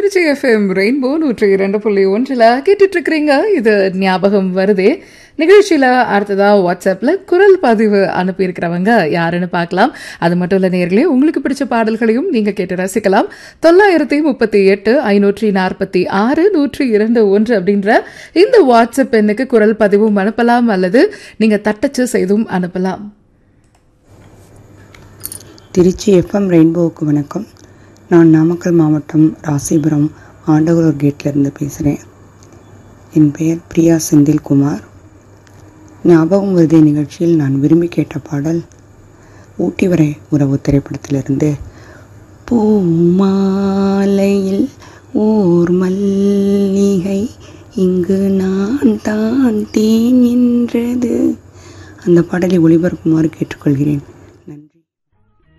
Trichy FM rainbow நூற்றி இரண்டு புள்ளி ஒன்றில் கேட்டுட்டு இருக்கிறீங்க இது ஞாபகம் வருதே நிகழ்ச்சியில் அடுத்ததா வாட்ஸ்அப்பில் குரல் பதிவு அனுப்பியிருக்கிறவங்க யாருன்னு பார்க்கலாம் அது மட்டும் இல்லை நேர்களே உங்களுக்கு பிடிச்ச பாடல்களையும் நீங்கள் கேட்டு ரசிக்கலாம் தொள்ளாயிரத்தி முப்பத்தி எட்டு ஐநூற்றி நாற்பத்தி ஆறு நூற்றி இரண்டு ஒன்று அப்படின்ற இந்த வாட்ஸ்அப் எண்ணுக்கு குரல் பதிவும் அனுப்பலாம் அல்லது நீங்கள் தட்டச்சு செய்தும் அனுப்பலாம் திருச்சி எஃப்எம் ரெயின்போவுக்கு வணக்கம் நான் நாமக்கல் மாவட்டம் ராசிபுரம் ஆண்டவரூர் கேட்லேருந்து பேசுகிறேன் என் பெயர் பிரியா செந்தில்குமார் ஞாபகம் வருதே நிகழ்ச்சியில் நான் விரும்பி கேட்ட பாடல் ஊட்டி வரை உறவு திரைப்படத்திலிருந்து பூமாலையில் ஓர் மல்லிகை இங்கு நான் தான் தேன் என்றது அந்த பாடலை ஒளிபரப்புமாறு கேட்டுக்கொள்கிறேன்